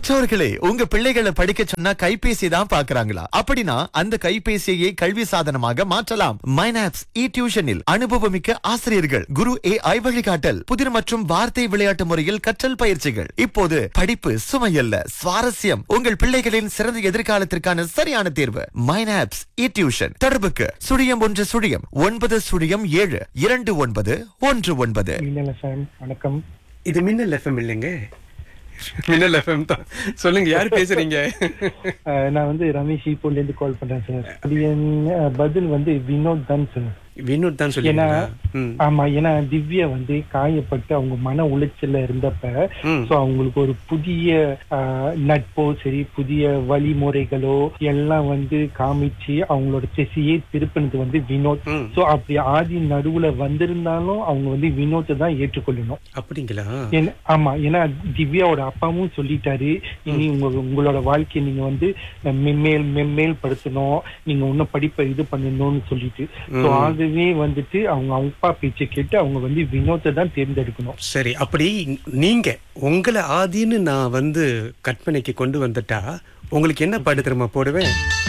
பெற்றோர்களே உங்க பிள்ளைகளை படிக்க சொன்னா கைபேசி தான் பாக்குறாங்களா அப்படின்னா அந்த கைபேசியை கல்வி சாதனமாக மாற்றலாம் மைனாப்ஸ் இ டியூஷனில் அனுபவமிக்க ஆசிரியர்கள் குரு ஏ ஐ வழிகாட்டல் புதிர் மற்றும் வார்த்தை விளையாட்டு முறையில் கற்றல் பயிற்சிகள் இப்போது படிப்பு சுமையல்ல சுவாரஸ்யம் உங்கள் பிள்ளைகளின் சிறந்த எதிர்காலத்திற்கான சரியான தேர்வு மைனாப்ஸ் இ டியூஷன் தொடர்புக்கு சுழியம் ஒன்று சுழியம் ஒன்பது சுழியம் ஏழு இரண்டு ஒன்பது ஒன்று ஒன்பது மின்னல் FM வணக்கம் இது மின்னல் எஃப்எம் இல்லைங்க மின்னல் எஃப்எம் தான் சொல்லுங்க யார் பேசுறீங்க அஹ், நான் வந்து ரமேஷ் ஈப்போல இருந்து கால் பண்றேன் சார் அது என் அஹ், பதில் வந்து வினோத் தான் சார் வினோத் தான் ஏன்னா சொல்லுங்க ம் ஆமா ஏன்னா திவ்யா வந்து காயப்பட்டு அவங்க மன உளைச்சல்ல இருந்தப்ப ம். சோ அவங்களுக்கு ஒரு புதிய அஹ், நட்போ சரி புதிய வழிமுறைகளோ எல்லாம் வந்து காமிச்சு அவங்களோட திசையே திருப்பினது வந்து வினோத் ம். சோ அப்படி ஆதி நடுவுல வந்திருந்தாலும் அவங்க வந்து வினோத்தை தான் ஏற்றுக்கொள்ளணும் அப்படிங்களா ஏன்னா- ஆமா ஏன்னா திவ்யாவோட அப்பாவும் சொல்லிட்டாரு இனி உங்க உங்களோட வாழ்க்கையை நீங்க வந்து அஹ், மென்மேல் மென்மேல் படுத்தணும் நீங்க இன்னும் படிப்பை இது பண்ணணும்னு சொல்லிட்டு சோ ஆகவே வந்துட்டு அவங்க அப்பா பேச்சை கேட்டு அவங்க வந்து வினோத்தை தான் தேர்ந்தெடுக்கணும் சரி அப்படி நீங்க உங்களை ஆதின்னு நான் வந்து கற்பனைக்கு கொண்டு வந்துட்டா உங்களுக்கு என்ன பாட்டு தெரியுமா போடுவேன்